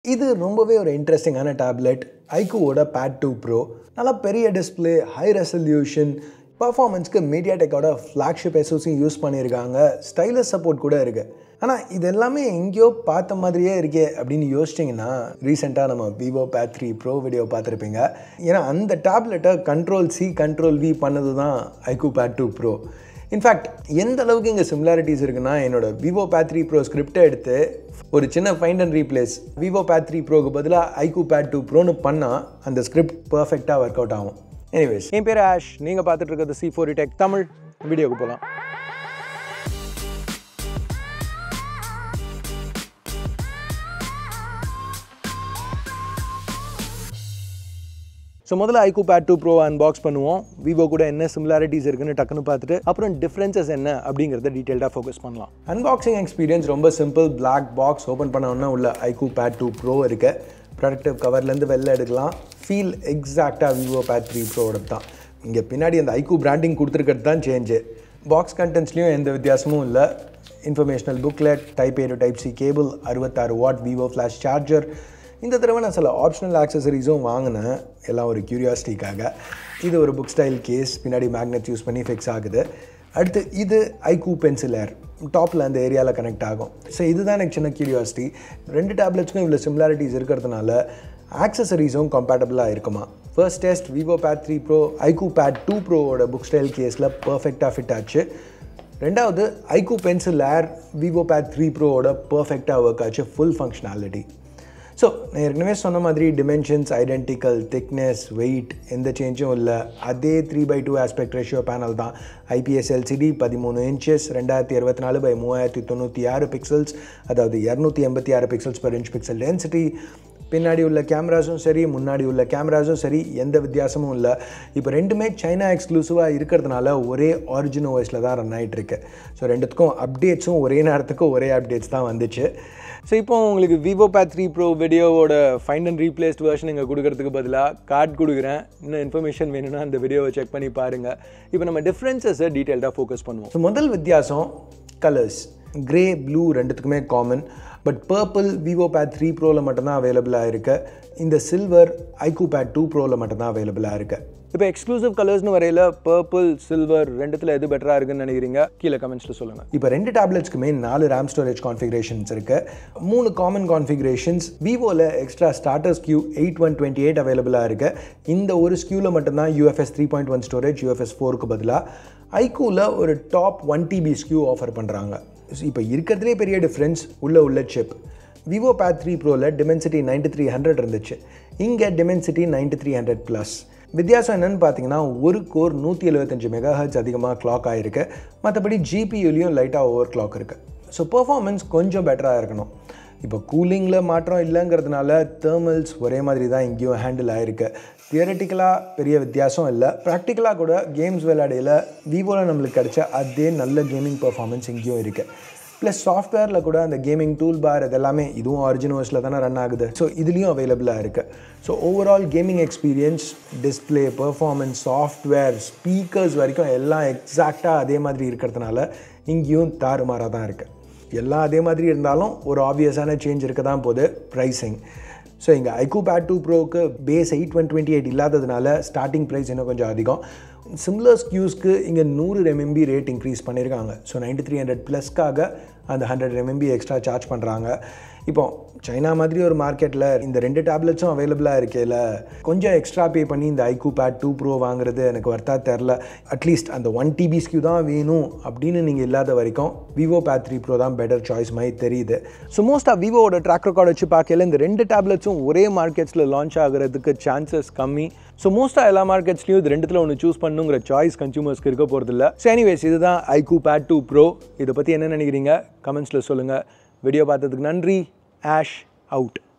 இது ரொம்பவே ஒரு இன்ட்ரெஸ்டிங்கான டேப்லெட் ஐக்கூவோட பேட் டூ ப்ரோ நல்லா பெரிய டிஸ்பிளே ஹை ரெசல்யூஷன் பர்ஃபார்மன்ஸ்க்கு மீடியாடெக்கோட ஃப்ளாக்ஷிப் எஸ்ஓசியும் யூஸ் பண்ணியிருக்காங்க ஸ்டைலஸ் சப்போர்ட் கூட இருக்குது ஆனால் இது எல்லாமே எங்கேயோ பார்த்த மாதிரியே இருக்கே அப்படின்னு யோசிச்சிங்கன்னா ரீசெண்டாக நம்ம Vivo pad three pro video பார்த்துருப்பீங்க ஏன்னா அந்த டேப்லெட்டை கண்ட்ரோல் சி கண்ட்ரோல் வி பண்ணது தான் iQOO pad two pro in fact எந்த அளவுக்கு இங்கே சிமிலாரிட்டிஸ் இருக்குன்னா என்னோட விவோ பேட் த்ரீ ப்ரோ ஸ்கிரிப்டை எடுத்து ஒரு சின்ன find and replace Vivo pad three ப்ரோக்கு பதிலாக ஐக்கூ பேட் டூ ப்ரோன்னு பண்ணால் அந்த ஸ்கிரிப்ட் பர்ஃபெக்டாக ஒர்க் அவுட் ஆகும் எனிவேஸ் என் பேர் ஆஷ் நீங்கள் பார்த்துட்டு இருக்கிறது சி ஃபோர் டெக் தமிழ் வீடியோக்கு போகலாம் ஸோ முதல்ல iQOO pad two pro unbox பண்ணுவோம் விவோ கூட என்ன சிமிலாரிட்டிஸ் இருக்குன்னு டக்குன்னு பார்த்துட்டு அப்புறம் டிஃப்ரென்சஸ் என்ன அப்படிங்கிறத டீட்டெயில்டாக ஃபோக்கஸ் பண்ணலாம் அன்பாக்சிங் எக்ஸ்பீரியன்ஸ் ரொம்ப சிம்பிள் பிளாக் பாக்ஸ் ஓப்பன் பண்ணோன்னா உள்ள ஐக்கூ பேட் டூ ப்ரோ இருக்கு ப்ராடக்டிவ் கவர்லேருந்து வெளில எடுக்கலாம் ஃபீல் எக்ஸாக்டாக விவோ பேட் த்ரீ ப்ரோட தான் இங்கே பின்னாடி அந்த ஐக்கூ பிராண்டிங் கொடுத்துருக்கிறது தான் சேஞ்சு பாக்ஸ் கண்டென்ட்ஸ்லையும் எந்த வித்தியாசமும் இல்லை informational booklet type A to type C cable அறுபத்தாறு வாட் விவோ ஃப்ளாஷ் சார்ஜர் இந்த தடவை நான் சில ஆப்ஷனல் ஆக்சசரிஸும் வாங்கினேன் எல்லாம் ஒரு க்யூரியாசிட்டிக்காக இது ஒரு புக் ஸ்டைல் கேஸ் பின்னாடி மேக்னெட் யூஸ் பண்ணி ஃபிக்ஸ் ஆகுது அடுத்து இது ஐக்கூ பென்சில் ஏர் டாப்பில் அந்த ஏரியாவில் கனெக்ட் ஆகும் ஸோ இதுதான் எனக்கு சின்ன க்யூரியாசிட்டி ரெண்டு டேப்லெட்ஸ்க்கும் இவ்வளோ சிமிலாரிட்டிஸ் இருக்கிறதுனால ஆக்சசரிஸும் கம்பேட்டபிளாக இருக்குமா first test Vivo pad three pro iQOO pad two ப்ரோவோட புக் ஸ்டைல் கேஸில் பர்ஃபெக்டாக ஃபிட் ஆச்சு ரெண்டாவது iQOO pencil air Vivo pad three ப்ரோவோட பர்ஃபெக்டாக ஒர்க் ஆச்சு ஃபுல் ஃபங்க்ஷனாலிட்டி ஸோ நான் ஏற்கனவே சொன்ன மாதிரி டிமென்ஷன்ஸ் ஐடென்டிக்கல் திக்னஸ் வெயிட் எந்த சேஞ்சும் இல்லை அதே three by two aspect ratio panel தான் ஐபிஎஸ் எல்சிடி பதிமூணு இன்ச்சஸ் ரெண்டாயிரத்தி இருபத்தி நாலு பை மூவாயிரத்தி தொண்ணூற்றி ஆறு பிக்சல்ஸ் அதாவது இரநூத்தி எண்பத்தி ஆறு pixels per inch pixel density பின்னாடி உள்ள கேமராஸும் சரி முன்னாடி உள்ள கேமராஸும் சரி எந்த வித்தியாசமும் இல்லை இப்போ ரெண்டுமே சைனா எக்ஸ்க்ளூசிவாக இருக்கிறதுனால ஒரே ஆரிஜின் ஓஎஸில் தான் ரன் ஆகிட்டுருக்கு ஸோ ரெண்டுத்துக்கும் அப்டேட்ஸும் ஒரே நேரத்துக்கு ஒரே அப்டேட்ஸ் தான் வந்துச்சு ஸோ இப்போ உங்களுக்கு விவோ பேட் த்ரீ ப்ரோ வீடியோவோட ஃபைண்ட் அண்ட் ரீப்ளேஸ்ட் வெர்ஷன் இங்கே கொடுக்கறதுக்கு பதிலாக கார்டு கொடுக்குறேன் இன்னும் இன்ஃபர்மேஷன் வேணும்னா அந்த வீடியோவை செக் பண்ணி பாருங்கள் இப்போ நம்ம டிஃப்ரென்சஸை டீட்டெயில்டாக ஃபோக்கஸ் பண்ணுவோம் ஸோ முதல் வித்தியாசம் கலர்ஸ் கிரே ப்ளூ ரெண்டுத்துக்குமே common but purple Vivo pad three ப்ரோவில் மட்டும்தான் அவைலபிளாக இருக்கு இந்த சில்வர் ஐக்கூ பேட் டூ ப்ரோவில் மட்டும்தான் அவைலபிளாக இருக்கு இப்போ எக்ஸ்க்ளூசிவ் கலர்ஸ்னு வரையில் பர்பிள் சில்வர் ரெண்டுத்தில் எது பெட்டராக இருக்குன்னு நினைக்கிறீங்க கீழே கமெண்ட்ஸில் சொல்லுங்கள் இப்போ ரெண்டு டேப்லெட்ஸ்க்குமே நாலு ரேம் ஸ்டோரேஜ் கான்ஃபிகரேஷன்ஸ் இருக்கு மூணு காமன் கான்ஃபிகரேஷன்ஸ் விவோவில் extra starters Q eight one twenty eight அவைலபிளாக இருக்கு இந்த ஒரு ஸ்கியூவில் மட்டும்தான் UFS three point one storage UFS ஃபோருக்கு பதிலாக ஐக்கூவில் ஒரு top one TB SKU offer பண்ணுறாங்க இப்போ இருக்கிறதுலே பெரிய டிஃப்ரென்ஸ் உள்ள உள்ள சிப் விவோ பேட் த்ரீ ப்ரோவில் டிமென்சிட்டி நைன்டி த்ரீ ஹண்ட்ரட் இருந்துச்சு இங்கே Dimensity ninety three hundred plus வித்தியாசம் என்னென்னு பார்த்தீங்கன்னா ஒரு கோர் நூற்றி எழுபத்தஞ்சு மெகா ஹர்ட்ஸ் அதிகமாக கிளாக் ஆகிருக்கு மற்றபடி ஜிபியூலையும் லைட்டாக ஓவர் கிளாக் இருக்குது ஸோ பர்ஃபார்மன்ஸ் கொஞ்சம் பெட்டராக இருக்கணும் இப்போ கூலிங்கில் மாற்றம் இல்லைங்கிறதுனால தேர்மல்ஸ் ஒரே மாதிரி தான் இங்கேயும் ஹேண்டில் ஆகிருக்கு தியரட்டிக்கலாக பெரிய வித்தியாசம் இல்லை ப்ராக்டிக்கலாக கூட கேம்ஸ் விளையாடையில் விவோவில் நம்மளுக்கு கிடைச்ச அதே நல்ல கேமிங் பர்ஃபார்மன்ஸ் இங்கேயும் இருக்குது ப்ளஸ் சாஃப்ட்வேரில் கூட அந்த கேமிங் டூல் பார் இதெல்லாமே இதுவும் ஆரிஜினல்ஸில் தானே ரன் ஆகுது ஸோ இதுலேயும் அவைலபிளாக இருக்குது so overall gaming experience display performance software speakers வரைக்கும் எல்லாம் எக்ஸாக்டாக அதே மாதிரி இருக்கிறதுனால இங்கேயும் தாறுமாறாக தான் இருக்குது எல்லாம் அதே மாதிரி இருந்தாலும் ஒரு ஆப்வியஸான சேஞ்ச் இருக்க தான் போகுது ப்ரைஸிங் ஸோ இங்கே ஐக்கூ பேட் டூ ப்ரோக்கு base eight one twenty eight இல்லாததுனால ஸ்டார்டிங் ப்ரைஸ் இன்னும் கொஞ்சம் அதிகம் சிம்லர் ஸ்கியூஸ்க்கு இங்கே நூறு ரெம்எம்பி ரேட் இன்க்ரீஸ் பண்ணியிருக்காங்க ஸோ நைன்டி த்ரீ ஹண்ட்ரட் ப்ளஸ்க்காக அந்த ஹண்ட்ரட் ரெம்எம்பி எக்ஸ்ட்ரா சார்ஜ் பண்ணுறாங்க இப்போ சைனா மாதிரி ஒரு மார்க்கெட்டில் இந்த ரெண்டு டேப்லெட்ஸும் அவைலபிளாக இருக்கையில் கொஞ்சம் எக்ஸ்ட்ரா பே பண்ணி இந்த ஐக்கூ பேட் டூ ப்ரோ வாங்குறது எனக்கு வர்த்தா தெரில அட்லீஸ்ட் அந்த ஒன் டிபி ஸ்கியூ தான் வேணும் அப்படின்னு நீங்கள் இல்லாத வரைக்கும் விவோ பேட் த்ரீ ப்ரோ தான் பெட்டர் சாய்ஸ் மாதிரி தெரியுது ஸோ மோஸ்ட்டாக விவோவோட ட்ராக் ரெக்கார்ட் வச்சு பார்க்கல இந்த ரெண்டு டேப்லெட்ஸும் ஒரே மார்க்கெட்ஸில் லான்ச் ஆகிறதுக்கு சான்சஸ் கம்மி ஸோ மோஸ்ட்டாக எல்லா மார்க்கெட்ஸ்லையும் இது ரெண்டுத்தில் ஒன்று சூஸ் பண்ணுங்கிற சாய்ஸ் கன்சூமர்ஸ்க்கு இருக்க போகிறதில்ல ஸோ எனிவேஸ் இதுதான் ஐக்கூ பேட் டூ ப்ரோ இதை பற்றி என்ன நினைக்கிறீங்க கமெண்ட்ஸில் சொல்லுங்கள் வீடியோ பார்த்ததுக்கு நன்றி ஆஷ் அவுட்